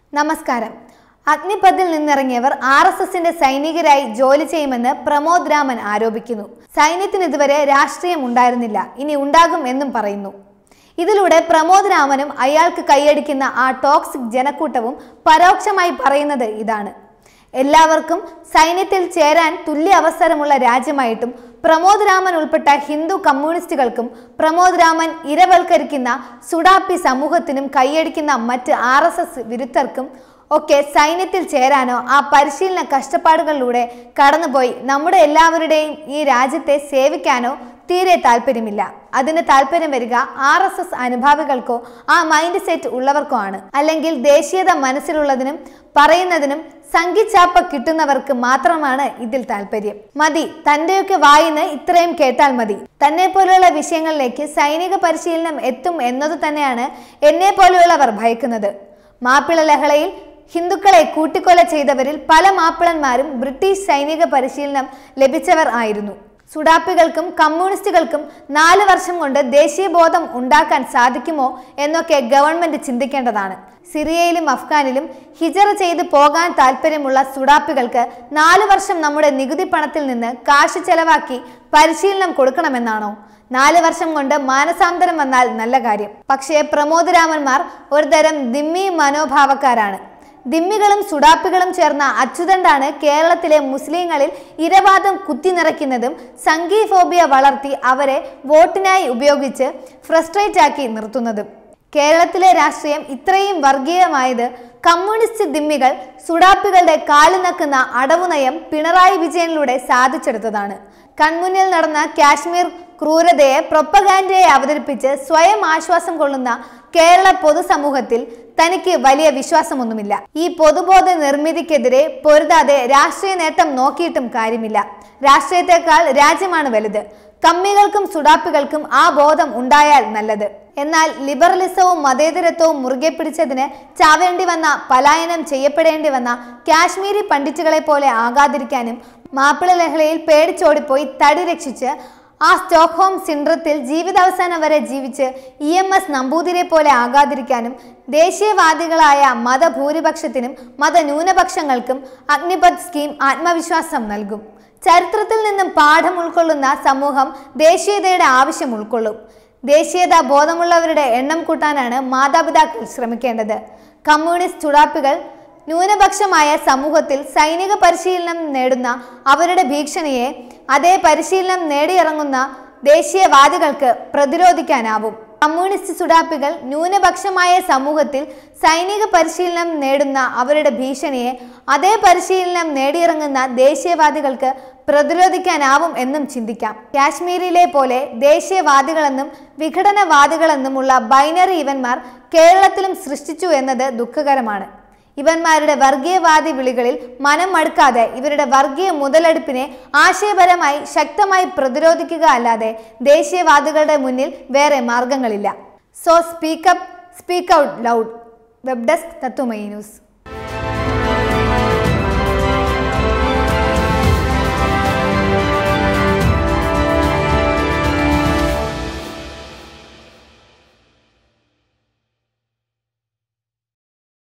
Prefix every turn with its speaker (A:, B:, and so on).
A: നമസ്കാരം അഗ്നിപഥിൽ നിന്നിറങ്ങിയവർ R S എസിന്റെ സൈനികരായി ജോലി ചെയ്യുമെന്ന് പ്രമോദ് രാമൻ ആരോപിക്കുന്നു സൈന്യത്തിന് ഇതുവരെ രാഷ്ട്രീയം ഉണ്ടായിരുന്നില്ല ഇനി ഉണ്ടാകും എന്നും പറയുന്നു ഇതിലൂടെ പ്രമോദ് രാമനും അയാൾക്ക് കൈയടിക്കുന്ന ആ ടോക്സിക് ജനക്കൂട്ടവും പരോക്ഷമായി പറയുന്നത് ഇതാണ് എല്ലാവർക്കും സൈന്യത്തിൽ ചേരാൻ തുല്യ അവസരമുള്ള രാജ്യമായിട്ടും പ്രമോദ് രാമൻ ഉൾപ്പെട്ട ഹിന്ദു കമ്മ്യൂണിസ്റ്റുകൾക്കും പ്രമോദ് രാമൻ ഇരവൽക്കരിക്കുന്ന സുഡാപ്പി സമൂഹത്തിനും കൈയടിക്കുന്ന മറ്റ് ആർ എസ് എസ് വിരുദ്ധർക്കും ഒക്കെ സൈന്യത്തിൽ ചേരാനോ ആ പരിശീലന കഷ്ടപ്പാടുകളിലൂടെ കടന്നുപോയി നമ്മുടെ എല്ലാവരുടെയും ഈ രാജ്യത്തെ സേവിക്കാനോ തീരെ താല്പര്യമില്ല അതിന് താല്പര്യം വരിക ആർ എസ് എസ് അനുഭാവികൾക്കോ ആ മൈൻഡ് സെറ്റ് ഉള്ളവർക്കോ ആണ് അല്ലെങ്കിൽ ദേശീയത മനസ്സിലുള്ളതിനും പറയുന്നതിനും സംഘിച്ചാപ്പ കിട്ടുന്നവർക്ക് മാത്രമാണ് ഇതിൽ താല്പര്യം മതി തന്റെയൊക്കെ വായിന്ന് ഇത്രയും കേട്ടാൽ മതി തന്നെ പോലെയുള്ള വിഷയങ്ങളിലേക്ക് സൈനിക പരിശീലനം എത്തും എന്നത് തന്നെയാണ് എന്നെ പോലെയുള്ളവർ ഭയക്കുന്നത് മാപ്പിള ലഹളയിൽ ഹിന്ദുക്കളെ കൂട്ടിക്കൊല ചെയ്തവരിൽ പല മാപ്പിളന്മാരും ബ്രിട്ടീഷ് സൈനിക പരിശീലനം ലഭിച്ചവർ ആയിരുന്നു സുഡാപ്പികൾക്കും കമ്മ്യൂണിസ്റ്റുകൾക്കും നാല് വർഷം കൊണ്ട് ദേശീയബോധം ഉണ്ടാക്കാൻ സാധിക്കുമോ എന്നൊക്കെ ഗവൺമെന്റ് ചിന്തിക്കേണ്ടതാണ് സിറിയയിലും അഫ്ഗാനിലും ഹിജറ ചെയ്ത് പോകാൻ താല്പര്യമുള്ള സുഡാപ്പികൾക്ക് നാല് വർഷം നമ്മുടെ നികുതി പണത്തിൽ നിന്ന് കാശ് ചെലവാക്കി പരിശീലനം കൊടുക്കണമെന്നാണോ നാല് വർഷം കൊണ്ട് മാനസാന്തരം വന്നാൽ നല്ല കാര്യം പക്ഷേ പ്രമോദ് രാമന്മാർ ഒരുതരം ദിമ്മി മനോഭാവക്കാരാണ് ദിമ്മികളും സുഡാപ്പികളും ചേർന്ന അച്യുതണ്ടാണ് കേരളത്തിലെ മുസ്ലിങ്ങളിൽ ഇരവാദം കുത്തിനിറയ്ക്കുന്നതും സംഘീഫോബിയ വളർത്തി അവരെ വോട്ടിനായി ഉപയോഗിച്ച് ഫ്രസ്ട്രേറ്റ് ആക്കി നിർത്തുന്നതും കേരളത്തിലെ രാഷ്ട്രീയം ഇത്രയും വർഗീയമായത് കമ്മ്യൂണിസ്റ്റ് ദിമ്മികൾ സുഡാപ്പികളുടെ കാലു നക്കുന്ന അടവുനയം പിണറായി വിജയനിലൂടെ സാധിച്ചെടുത്തതാണ് കൺമുന്നിൽ നടന്ന കാശ്മീർ ക്രൂരതയെ പ്രൊപ്പഗാൻഡയെ അവതരിപ്പിച്ച് സ്വയം ആശ്വാസം കൊള്ളുന്ന കേരള പൊതുസമൂഹത്തിൽ തനിക്ക് വലിയ വിശ്വാസമൊന്നുമില്ല ഈ പൊതുബോധ നിർമ്മിതിക്കെതിരെ പൊരുതാതെ രാഷ്ട്രീയ നേട്ടം നോക്കിയിട്ടും കാര്യമില്ല രാഷ്ട്രീയത്തെക്കാൾ രാജ്യമാണ് വലുത് കമ്മികൾക്കും സുഡാപ്പികൾക്കും ആ ബോധം ഉണ്ടായാൽ നല്ലത് എന്നാൽ ലിബറലിസവും മതേതരത്വവും മുറുകെ പിടിച്ചതിന് ചാവേണ്ടി വന്ന പലായനം ചെയ്യപ്പെടേണ്ടി വന്ന കാശ്മീരി പണ്ഡിറ്റുകളെ പോലെ ആകാതിരിക്കാനും മാപ്പിള ലഹളയിൽ പേടിച്ചോടിപ്പോയി തടി രക്ഷിച്ച് ആ സ്റ്റോക്ക്ഹോം സിൻഡ്രത്തിൽ ജീവിതാവസാനം വരെ ജീവിച്ച് ഇ എം എസ് നമ്പൂതിരെ പോലെ ആകാതിരിക്കാനും ദേശീയവാദികളായ മതഭൂരിപക്ഷത്തിനും മതന്യൂനപക്ഷങ്ങൾക്കും അഗ്നിപത് സ്കീം ആത്മവിശ്വാസം നൽകും ചരിത്രത്തിൽ നിന്നും പാഠം ഉൾക്കൊള്ളുന്ന സമൂഹം ദേശീയതയുടെ ആവശ്യം ഉൾക്കൊള്ളും ദേശീയത ബോധമുള്ളവരുടെ എണ്ണം കൂട്ടാനാണ് മാതാപിതാക്കൾ ശ്രമിക്കേണ്ടത് കമ്മ്യൂണിസ്റ്റ് ചുടാപ്പികൾ ന്യൂനപക്ഷമായ സമൂഹത്തിൽ സൈനിക പരിശീലനം നേടുന്ന അവരുടെ ഭീഷണിയെ അതേ പരിശീലനം നേടിയിറങ്ങുന്ന ദേശീയവാദികൾക്ക് പ്രതിരോധിക്കാനാവും കമ്മ്യൂണിസ്റ്റ് സുഡാപ്പികൾ ന്യൂനപക്ഷമായ സമൂഹത്തിൽ സൈനിക പരിശീലനം നേടുന്ന അവരുടെ ഭീഷണിയെ അതേ പരിശീലനം നേടിയിറങ്ങുന്ന ദേശീയവാദികൾക്ക് പ്രതിരോധിക്കാനാവും എന്നും ചിന്തിക്കാം കാശ്മീരിലെ പോലെ ദേശീയവാദികളെന്നും വിഘടനവാദികളെന്നുമുള്ള ബൈനറി ഇവന്മാർ കേരളത്തിലും സൃഷ്ടിച്ചു എന്നത് ദുഃഖകരമാണ് ഇവന്മാരുടെ വർഗീയവാദി വിളികളിൽ മനം മടുക്കാതെ ഇവരുടെ വർഗീയ മുതലെടുപ്പിനെ ആശയപരമായി ശക്തമായി പ്രതിരോധിക്കുക അല്ലാതെ ദേശീയവാദികളുടെ മുന്നിൽ വേറെ മാർഗങ്ങളില്ല so speak up speak out loud web desk തത്തുമൈ ന്യൂസ്